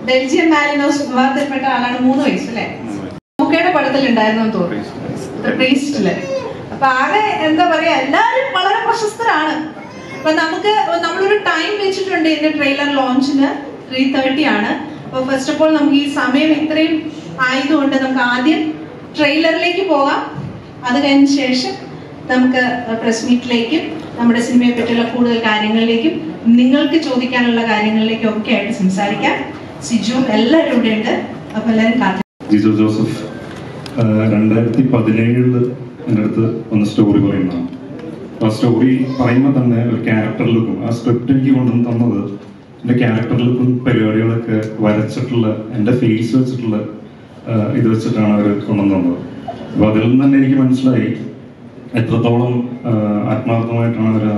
Belgium മാലിനോസ് വിഭാഗത്തിൽപ്പെട്ട ആളാണ് മൂന്ന് വയസ്സ് അല്ലേ മുക്കയുടെ പടത്തിൽ ഉണ്ടായിരുന്നു തോന്നുന്നു പ്രീസ്റ്റില് അപ്പൊ ആകെ എന്താ പറയാ എല്ലാവരും വളരെ പ്രശസ്തരാണ് അപ്പൊ നമുക്ക് നമ്മളൊരു ടൈം വെച്ചിട്ടുണ്ട് ഇതിന്റെ ട്രെയിലർ ലോഞ്ചിന് ത്രീ തേർട്ടി ആണ് അപ്പൊ ഫസ്റ്റ് ഓഫ് ഓൾ നമുക്ക് ഈ സമയം ഇത്രയും ആയതുകൊണ്ട് നമുക്ക് ആദ്യം ട്രെയിലറിലേക്ക് പോകാം അത് കഴിഞ്ഞ ശേഷം നമുക്ക് പ്രസ് മീറ്റിലേക്കും നമ്മുടെ സിനിമയെ പറ്റിയുള്ള കൂടുതൽ കാര്യങ്ങളിലേക്കും നിങ്ങൾക്ക് ചോദിക്കാനുള്ള കാര്യങ്ങളിലേക്കും ഒക്കെ ആയിട്ട് സംസാരിക്കാം സിജു എല്ലാവരും ഇവിടെ ഉണ്ട് അപ്പൊ എല്ലാവരും കാത്തി ജിജോ ജോസഫ് ആ, രണ്ടായിരത്തി പതിനേഴില് എൻ്റെ അടുത്ത് വന്ന സ്റ്റോറി പറയുന്നതാണ് ആ സ്റ്റോറി പറയുമ്പോൾ തന്നെ ഒരു ക്യാരക്ടർ ലുക്കും ആ സ്ക്രിപ്റ്റ് എനിക്ക് കൊണ്ടുവന്ന് തന്നത് എൻ്റെ ക്യാരക്ടർ ലുക്കും പരിപാടികളൊക്കെ വരച്ചിട്ടുള്ള എൻ്റെ ഫേസ് വെച്ചിട്ടുള്ള ആ, ഇത് വെച്ചിട്ടാണ് അവർ കൊണ്ടുവന്ന് തന്നത് അപ്പോൾ അതിൽ നിന്ന് തന്നെ എനിക്ക് മനസ്സിലായി എത്രത്തോളം ആ, ആത്മാർത്ഥമായിട്ടാണ് അവർ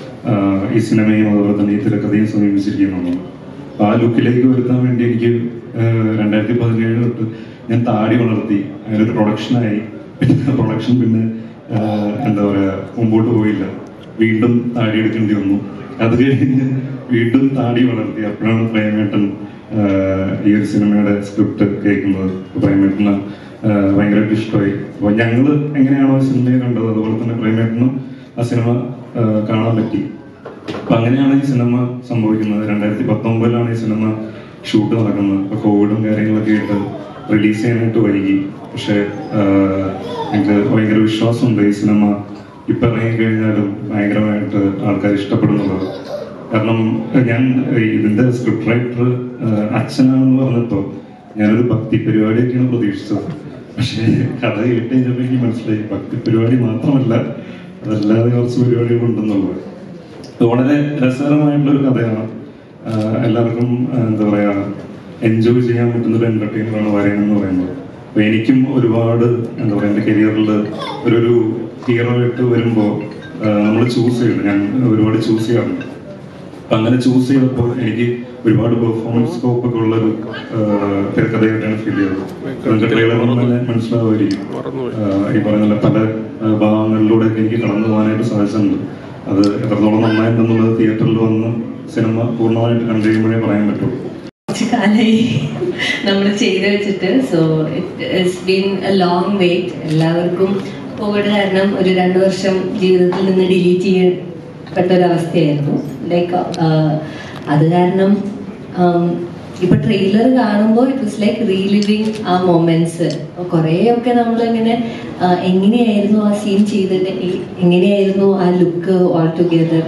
ഈ സിനിമയും അതുപോലെ തന്നെ ഈ തിരക്കഥയും സമീപിച്ചിരിക്കുന്നത് അപ്പൊ ആ ലുക്കിലേക്ക് വരുത്താൻ വേണ്ടി എനിക്ക് രണ്ടായിരത്തി പതിനേഴ് തൊട്ട് ഞാൻ താടി വളർത്തി അതിനൊരു പ്രൊഡക്ഷനായി പിന്നെ പ്രൊഡക്ഷൻ പിന്നെ ആ, എന്താ പറയാ മുമ്പോട്ട് പോയില്ല വീണ്ടും താടി എടുക്കേണ്ടി വന്നു അത് കഴിഞ്ഞ് വീണ്ടും താടി വളർത്തി അപ്പോഴാണ് പ്രേമേട്ടൻ ആ, ഈ ഒരു സിനിമയുടെ സ്ക്രിപ്റ്റ് കേൾക്കുന്നത് പ്രേമേട്ടന് ആ, ഭയങ്കരമായിട്ട് ഇഷ്ടമായി അപ്പോൾ ഞങ്ങൾ എങ്ങനെയാണോ സിനിമയെ കണ്ടത് അതുപോലെ തന്നെ പ്രേമേട്ടനും ആ സിനിമ ആ, കാണാൻ പറ്റി അപ്പൊ അങ്ങനെയാണ് ഈ സിനിമ സംഭവിക്കുന്നത് രണ്ടായിരത്തി പത്തൊമ്പതിലാണ് ഈ സിനിമ ഷൂട്ട് നടക്കുന്നത് അപ്പൊ കോവിഡും കാര്യങ്ങളൊക്കെ ആയിട്ട് റിലീസ് ചെയ്യാനായിട്ട് വൈകി പക്ഷെ എനിക്ക് ഭയങ്കര വിശ്വാസമുണ്ട് ഈ സിനിമ ഇപ്പൊ ഇറങ്ങി കഴിഞ്ഞാലും ഭയങ്കരമായിട്ട് ആൾക്കാർ ഇഷ്ടപ്പെടുന്നുള്ളത് കാരണം ഞാൻ ഇതിന്റെ സ്ക്രിപ്റ്റ് റൈറ്റർ അച്ഛനാണെന്ന് പറഞ്ഞപ്പോ ഞാനൊരു ഭക്തി പരിപാടിയൊക്കെയാണ് പ്രതീക്ഷിച്ചത് പക്ഷേ കഥ കേട്ട് കഴിഞ്ഞപ്പോൾ എനിക്ക് മനസ്സിലായി ഭക്തി പരിപാടി മാത്രമല്ല അതല്ലാതെ കുറച്ച് പരിപാടികളുണ്ടെന്നുള്ളത് ഇത് വളരെ രസകരമായിട്ടുള്ള ഒരു കഥയാണ് ആഹ് എല്ലാവർക്കും ആഹ് എന്താ പറയാ എൻജോയ് ചെയ്യാൻ പറ്റുന്ന ഒരു എന്റർടൈനറാണ് വരയൻ എന്ന് പറയുന്നത് അപ്പൊ എനിക്കും ഒരുപാട് എന്താ പറയാ എന്റെ കരിയറിൽ ഒരു ഒരു ഹീറോ ആയിട്ട് വരുമ്പോൾ നമ്മൾ ചൂസ് ചെയ്തു ഞാൻ ഒരുപാട് ചൂസ് ചെയ്യാറുണ്ട് അപ്പൊ അങ്ങനെ ചൂസ് ചെയ്തപ്പോൾ എനിക്ക് ഒരുപാട് പെർഫോമൻസ് സ്കോപ്പ് ഒക്കെ ഉള്ള ഒരു ആഹ് തിരക്കഥയായിട്ടാണ് ഫീൽ ചെയ്തത് നിങ്ങൾക്ക് ട്രെയിലർ തന്നെ മനസ്സിലാവുമായിരിക്കും ആഹ് ഈ പറയുന്ന പല ആഹ് ഭാഗങ്ങളിലൂടെ ഒക്കെ എനിക്ക് കടന്നു പോകാനായിട്ട് സാധിച്ചിട്ടുണ്ട് അത് എത്രത്തോളം നന്നായിട്ടുണ്ടെന്നുള്ളത് തിയേറ്ററിൽ വന്ന് സിനിമ പൂർണ്ണമായിട്ട് കണ്ടു കഴിയുമ്പോഴേ പറയാൻ പറ്റുള്ളൂ കുറച്ച് കാലമായി നമ്മൾ ചെയ്ത് വെച്ചിട്ട് so it's been a long wait എല്ലാവർക്കും കോവിഡ് കാരണം ഒരു രണ്ട് വർഷം ജീവിതത്തിൽ നിന്ന് ഡിലീറ്റ് ചെയ്യപ്പെട്ട ഒരു അവസ്ഥയായിരുന്നു ലൈക്ക് അത് കാരണം um, ഇപ്പൊ ട്രെയിലർ കാണുമ്പോൾ ഇറ്റ് വാസ് ലൈക്ക് റീലിവിങ് ആ മൊമെന്റ്സ് കുറേയൊക്കെ നമ്മളിങ്ങനെ ആ, എങ്ങനെയായിരുന്നു ആ സീൻ ചെയ്തിട്ട് എ- എങ്ങനെയായിരുന്നു ആ ലുക്ക് ഓൾ ടുഗെദർ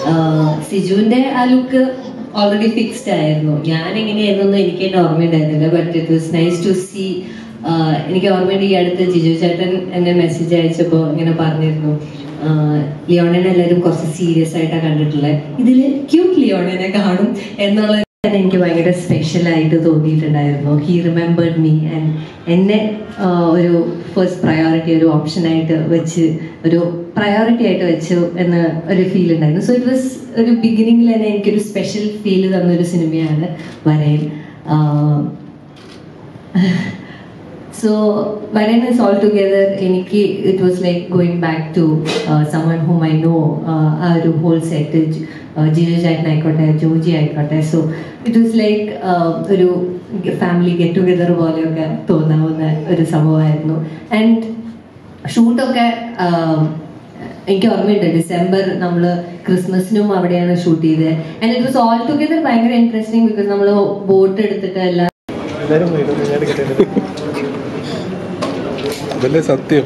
സിജുവിന്റെ ആ ലുക്ക് ഓൾറെഡി ഫിക്സ്ഡ് ആയിരുന്നു ഞാൻ എങ്ങനെയായിരുന്നു എന്ന് എനിക്ക് തന്നെ ഓർമ്മയുണ്ടായിരുന്നില്ല but it was nice to see എനിക്ക് ഓർമ്മയുണ്ട് ഈ അടുത്ത് ജിജു ചേട്ടൻ എന്നെ മെസ്സേജ് അയച്ചപ്പോൾ ഇങ്ങനെ പറഞ്ഞിരുന്നു ആഹ് ലിയോണിനെ എല്ലാവരും കുറച്ച് സീരിയസ് ആയിട്ടാണ് കണ്ടിട്ടുള്ളത് ഇതിൽ ക്യൂട്ട് ലിയോണിനെ കാണും എന്നുള്ളത് തന്നെ എനിക്ക് ഭയങ്കര സ്പെഷ്യൽ ആയിട്ട് തോന്നിയിട്ടുണ്ടായിരുന്നു ഹി റിമെമ്പേർഡ് മീ ആൻഡ് എന്നെ ആഹ് ഒരു ഫസ്റ്റ് പ്രയോറിറ്റി ഒരു ഓപ്ഷനായിട്ട് വെച്ച് ഒരു പ്രയോറിറ്റി ആയിട്ട് വെച്ചു എന്ന ഒരു ഫീൽ ഉണ്ടായിരുന്നു സോ ഇറ്റ് വാസ് ഒരു ബിഗിനിങ്ങിൽ തന്നെ എനിക്കൊരു സ്പെഷ്യൽ ഫീൽ തന്നൊരു സിനിമയാണ് വരയൻ സോ വരൻ ഇസ് ഓൾ ടുഗെദർ എനിക്ക് it was like going back to someone whom I know ആ ഒരു ഹോൾ സെറ്റ് ജിജു ചേട്ടൻ ആയിക്കോട്ടെ ജോജി ആയിക്കോട്ടെ സോ ഇറ്റ് വാസ് ലൈക്ക് ഒരു ഫാമിലി ഗെറ്റ് ടുഗെദർ പോലെയൊക്കെ തോന്നാവുന്ന ഒരു സംഭവമായിരുന്നു ആൻഡ് ഷൂട്ടൊക്കെ എനിക്ക് ഓർമ്മയുണ്ട് ഡിസംബർ നമ്മൾ ക്രിസ്മസിനും അവിടെയാണ് ഷൂട്ട് ചെയ്തത് and it was all together ഭയങ്കര ഇൻട്രസ്റ്റിംഗ് ബിക്കോസ് നമ്മൾ ബോട്ട് എടുത്തിട്ട് എല്ലാം എല്ലാവരും പോയി ഇതൊന്നും ഞാൻ എടുക്കട്ടെ അതല്ലേ സത്യം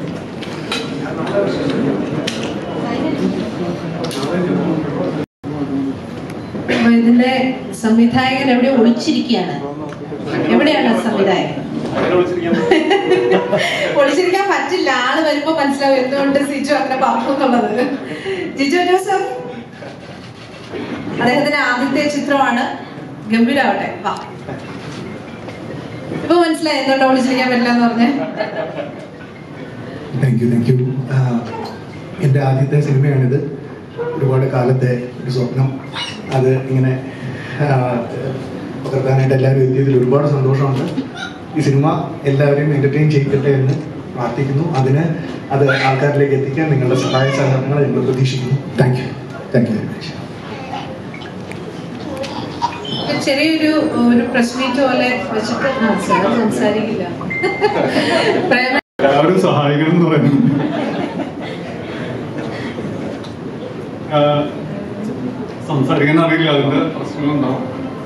അപ്പൊ ഇതിന്റെ സംവിധായകൻ എവിടെ ഒളിച്ചിരിക്കുകയാണ് എവിടെയാണ് സംവിധായകൻ ഒളിച്ചിരിക്കാൻ പറ്റില്ല ആള് വരുമ്പോ മനസ്സിലാവും എന്തുകൊണ്ട് സിജു അങ്ങനെ പറഞ്ഞു എന്നുള്ളത് ജിജു ജോസഫ് അദ്ദേഹത്തിന്റെ ആദ്യത്തെ ചിത്രമാണ് ഗംഭീരാവട്ടെ വാ ഇപ്പൊ മനസ്സിലായി എന്തുകൊണ്ട് ഒളിച്ചിരിക്കാൻ പറ്റില്ല എന്ന് പറഞ്ഞേ താങ്ക് യു താങ്ക് യു എൻ്റെ ആദ്യത്തെ സിനിമയാണിത് ഒരുപാട് കാലത്തെ ഒരു സ്വപ്നം അത് ഇങ്ങനെ ആ, പകർത്താനായിട്ട് എല്ലാവരും എത്തിയതിൽ ഒരുപാട് സന്തോഷമുണ്ട് ഈ സിനിമ എല്ലാവരെയും എൻ്റർടൈൻ ചെയ്തിട്ടെ എന്ന് പ്രാർത്ഥിക്കുന്നു അതിന് അത് ആൾക്കാരിലേക്ക് എത്തിക്കാൻ നിങ്ങളുടെ സഹായ സഹകരണങ്ങൾ ഞങ്ങൾ പ്രതീക്ഷിക്കുന്നു thank you thank you very much ചെറിയൊരു ഒരു പ്രസ് മീറ്റ് പോലെ വെച്ചിട്ട് ആ, സാർ സംസാരിക്കില്ല പ്രേമ എല്ലാവരും സഹായിക്കണം എന്ന് പറയുന്നു ആഹ് സംസാരിക്കാൻ അറിയില്ല അതിന്റെ പ്രശ്നങ്ങളുണ്ടാവും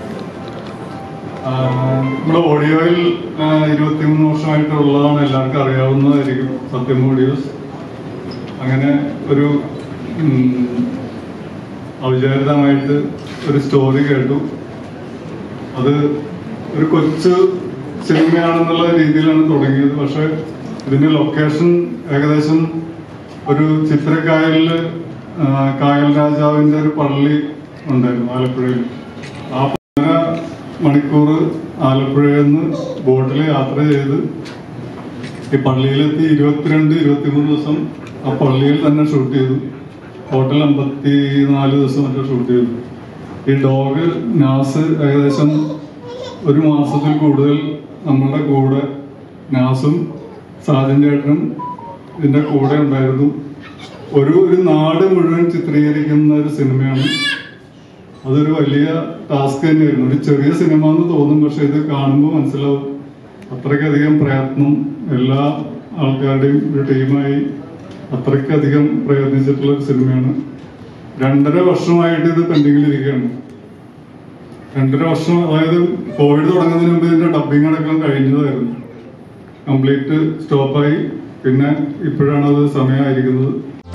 ആഹ് നമ്മുടെ ഓഡിയോയിൽ ഇരുപത്തിമൂന്ന് വർഷമായിട്ടുള്ളതാണ് എല്ലാവർക്കും അറിയാവുന്നതായിരിക്കും സത്യം ഓഡിയോസ് അങ്ങനെ ഒരു ഉം, ഔചാരികമായിട്ട് ഒരു സ്റ്റോറി കേട്ടു അത് ഒരു കൊച്ചു സിനിമയാണെന്നുള്ള രീതിയിലാണ് തുടങ്ങിയത് പക്ഷെ ഇതിന്റെ ലൊക്കേഷൻ ഏകദേശം ഒരു ചിത്രക്കായലില് ആ, കായൽ രാജാവിന്റെ ഒരു പള്ളി ഉണ്ടായിരുന്നു ആലപ്പുഴയിൽ ആ പതിന മണിക്കൂർ ആലപ്പുഴയിൽ നിന്ന് ബോട്ടിൽ യാത്ര ചെയ്ത് ഈ പള്ളിയിലെത്തി ഇരുപത്തിരണ്ട് ഇരുപത്തിമൂന്ന് ദിവസം ആ പള്ളിയിൽ തന്നെ ഷൂട്ട് ചെയ്തു ടോട്ടൽ അമ്പത്തി നാല് ദിവസം മറ്റോ ഷൂട്ട് ചെയ്തു ഈ ഡോഗ് നാസ് ഏകദേശം ഒരു മാസത്തിൽ കൂടുതൽ നമ്മളുടെ കൂടെ നാസും സാജൻ ചേട്ടനും ഇതിന്റെ കൂടെ ഉണ്ടായിരുന്നു ഒരു ഒരു നാട് മുഴുവൻ ചിത്രീകരിക്കുന്ന ഒരു സിനിമയാണ് അതൊരു വലിയ ടാസ്ക് തന്നെയായിരുന്നു ഒരു ചെറിയ സിനിമ എന്ന് തോന്നും പക്ഷെ ഇത് കാണുമ്പോൾ മനസ്സിലാവും അത്രയ്ക്കധികം പ്രയത്നം എല്ലാ ആൾക്കാരുടെയും ഒരു ടീമായി അത്രയ്ക്കധികം പ്രയത്നിച്ചിട്ടുള്ള ഒരു സിനിമയാണ് രണ്ടര വർഷമായിട്ട് ഇത് പെൻഡിങ്ങിലിരിക്കുകയാണ് രണ്ടര വർഷം അതായത് കോവിഡ് തുടങ്ങുന്നതിന് മുമ്പ് ഇതിന്റെ ഡബിങ് അടക്കം കഴിഞ്ഞതായിരുന്നു കംപ്ലീറ്റ് സ്റ്റോപ്പായി പിന്നെ ഇപ്പോഴാണ് അത് സമയമായിരിക്കുന്നത്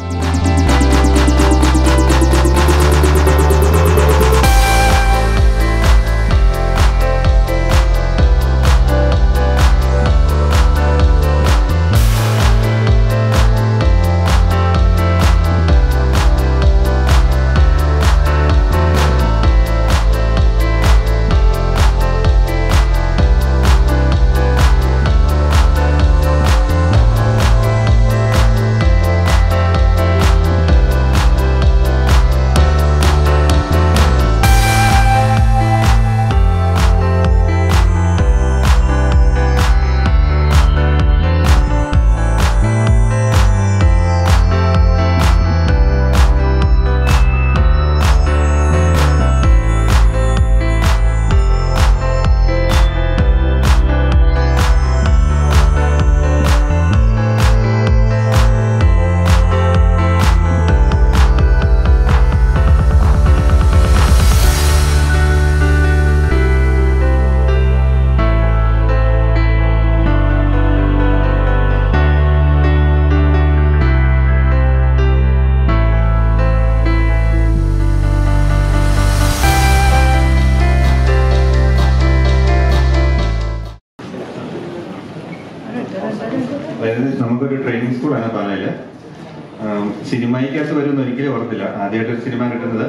അതായത് നമുക്കൊരു ട്രെയിനിങ് സ്കൂളാണ് പാലയില് ആം, സിനിമയ്ക്കകത്ത് വരുമെന്ന് ഒരിക്കലും ഓർത്തില്ല ആദ്യമായിട്ട് ഒരു സിനിമ കിട്ടുന്നത്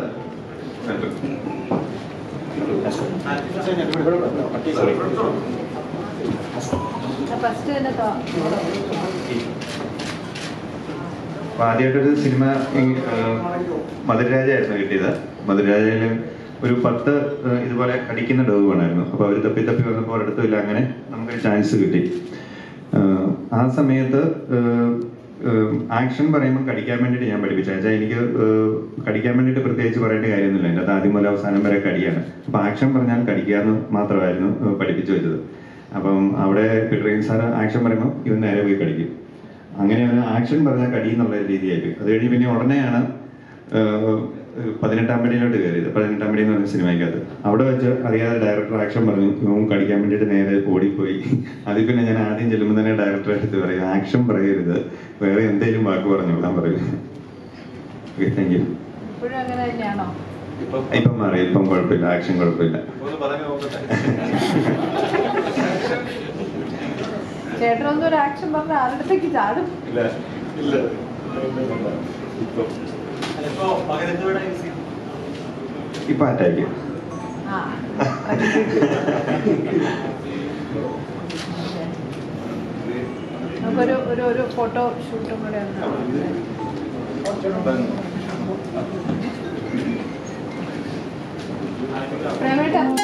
ഫസ്റ്റ് തന്നെ തോ- അപ്പൊ ആദ്യമായിട്ടൊരു സിനിമ ഈ, ആ, മധുരരാജയായിരുന്നു കിട്ടിയത് മധുരരാജയില് ഒരു പത്ത് ആ, ഇതുപോലെ കടിക്കുന്ന ഡോഗ് വേണമായിരുന്നു അപ്പൊ അവർ തപ്പി തപ്പി വന്നപ്പോൾ ഒരിടത്തുമില്ല അങ്ങനെ നമുക്കൊരു ചാൻസ് കിട്ടി ആ, ആ സമയത്ത് ആക്ഷൻ പറയുമ്പോൾ കടിക്കാൻ വേണ്ടിയിട്ട് ഞാൻ പഠിപ്പിച്ചു വെച്ചാൽ എനിക്ക് ആ, കടിക്കാൻ വേണ്ടിയിട്ട് പ്രത്യേകിച്ച് പറയേണ്ട കാര്യമൊന്നുമില്ല എൻ്റെ അത് ആദ്യം മുതൽ അവസാനം വരെ കടിയാണ് അപ്പൊ ആക്ഷൻ പറഞ്ഞാൽ കടിക്കാന്ന് മാത്രമായിരുന്നു ആ, പഠിപ്പിച്ചു വെച്ചത് അപ്പം അവിടെ പിട്രീൻ സാർ ആക്ഷൻ പറയുമ്പോൾ ഇവൻ നേരെ പോയി കടിക്കും അങ്ങനെ ഒരു ആക്ഷൻ പറഞ്ഞാൽ കടി എന്നുള്ള രീതിയായിട്ട് അത് കഴിഞ്ഞ് പിന്നെ ഉടനെയാണ് ആഹ്, പതിനെട്ടാം പടിയിലോട്ട് കയറിയത് പതിനെട്ടാം പടി എന്ന് പറഞ്ഞ സിനിമയ്ക്കകത്ത് അവിടെ വെച്ച് അറിയാതെ ഡയറക്ടർ ആക്ഷൻ പറഞ്ഞു ഇവൻ കടിക്കാൻ വേണ്ടിയിട്ട് നേരെ ഓടിപ്പോയി അതിൽ പിന്നെ ഞാൻ ആദ്യം ചെല്ലുമ്പോൾ തന്നെ ഡയറക്ടറെ അടുത്ത് പറയും ആക്ഷൻ പറയരുത് വേറെ എന്തെങ്കിലും വാക്ക് പറഞ്ഞോളാൻ പറയും ഓക്കെ താങ്ക് യു ഇപ്പോഴും അങ്ങനെ തന്നെയാണോ ഇപ്പം മാറി ഇപ്പം കുഴപ്പമില്ല ആക്ഷൻ കുഴപ്പമില്ല ചേട്ടനൊന്നും ഒരു ആക്ഷൻ പറഞ്ഞ ആരുടത്തേക്ക് ചാടും ഇപ്പൊ അറ്റാക്ക് ആ നമുക്കൊരു ഒരു ഒരു ഫോട്ടോ ഷൂട്ടും കൂടെ ഒന്ന് പ്രേമേട്ട